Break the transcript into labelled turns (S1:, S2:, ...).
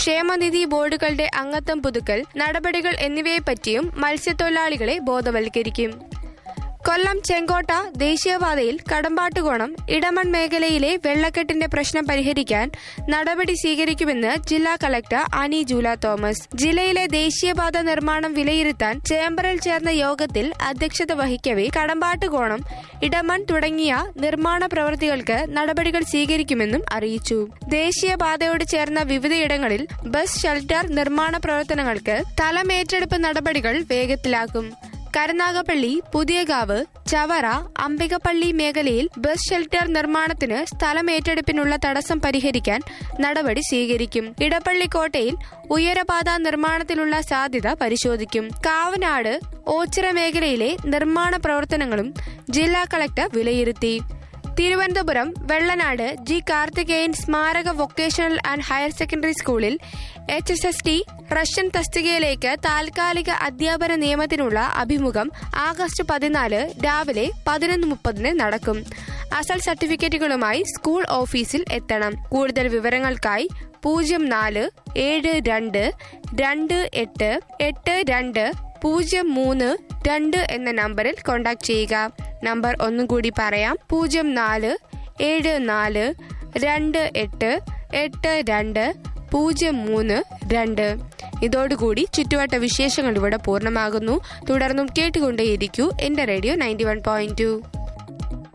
S1: ക്ഷേമനിധി ബോർഡുകളുടെ അംഗത്വം പുതുക്കൽ നടപടികൾ എന്നിവയെപ്പറ്റിയും മത്സ്യത്തൊഴിലാളികളെ ബോധവൽക്കരിക്കും കൊല്ലം ചെങ്കോട്ട ദേശീയപാതയിൽ കടമ്പാട്ടുകോണം ഇടമൺ മേഖലയിലെ വെള്ളക്കെട്ടിന്റെ പ്രശ്നം പരിഹരിക്കാൻ നടപടി സ്വീകരിക്കുമെന്ന് ജില്ലാ കളക്ടർ അനി ജൂല തോമസ് ജില്ലയിലെ ദേശീയപാത നിർമ്മാണം വിലയിരുത്താൻ ചേംബറിൽ ചേർന്ന യോഗത്തിൽ അധ്യക്ഷത വഹിക്കവെ കടമ്പാട്ടുകോണം ഇടമൺ തുടങ്ങിയ നിർമ്മാണ പ്രവൃത്തികൾക്ക് നടപടികൾ സ്വീകരിക്കുമെന്നും അറിയിച്ചു ദേശീയപാതയോട് ചേർന്ന വിവിധയിടങ്ങളിൽ ബസ് ഷെൽട്ടർ നിർമ്മാണ പ്രവർത്തനങ്ങൾക്ക് സ്ഥലമേറ്റെടുപ്പ് നടപടികൾ വേഗത്തിലാക്കും കരുനാഗപ്പള്ളി പുതിയകാവ് ചവറ അംബികപ്പള്ളി മേഖലയിൽ ബസ് ഷെൽട്ടർ നിർമ്മാണത്തിന് സ്ഥലമേറ്റെടുപ്പിനുള്ള തടസ്സം പരിഹരിക്കാൻ നടപടി സ്വീകരിക്കും ഇടപ്പള്ളിക്കോട്ടയിൽ ഉയരപാത നിർമ്മാണത്തിലുള്ള സാധ്യത പരിശോധിക്കും കാവനാട് ഓച്ചിറ മേഖലയിലെ നിർമ്മാണ പ്രവർത്തനങ്ങളും ജില്ലാ കളക്ടർ വിലയിരുത്തി തിരുവനന്തപുരം വെള്ളനാട് ജി കാർത്തികേയൻ സ്മാരക വൊക്കേഷണൽ ആൻഡ് ഹയർ സെക്കൻഡറി സ്കൂളിൽ H S S T Russian തസ്തികയിലേക്ക് താൽക്കാലിക അധ്യാപന നിയമത്തിനുള്ള അഭിമുഖം ആഗസ്റ്റ് പതിനാല് രാവിലെ പതിനൊന്ന് മുപ്പതിന് നടക്കും അസൽ സർട്ടിഫിക്കറ്റുകളുമായി സ്കൂൾ ഓഫീസിൽ എത്തണം കൂടുതൽ വിവരങ്ങൾക്കായി പൂജ്യം നാല് ഏഴ് രണ്ട് രണ്ട് എട്ട് എട്ട് രണ്ട് പൂജ്യം മൂന്ന് രണ്ട് എന്ന നമ്പറിൽ കോൺടാക്ട് ചെയ്യുക നമ്പർ ഒന്നും കൂടി പറയാം പൂജ്യം നാല് ഏഴ് നാല് രണ്ട് എട്ട് എട്ട് രണ്ട് പൂജ്യം മൂന്ന് രണ്ട് ഇതോടുകൂടി ചുറ്റുവട്ട വിശേഷങ്ങൾ ഇവിടെ പൂർണ്ണമാകുന്നു തുടർന്നും കേട്ടുകൊണ്ടേയിരിക്കൂ എന്റെ radio ninety one point to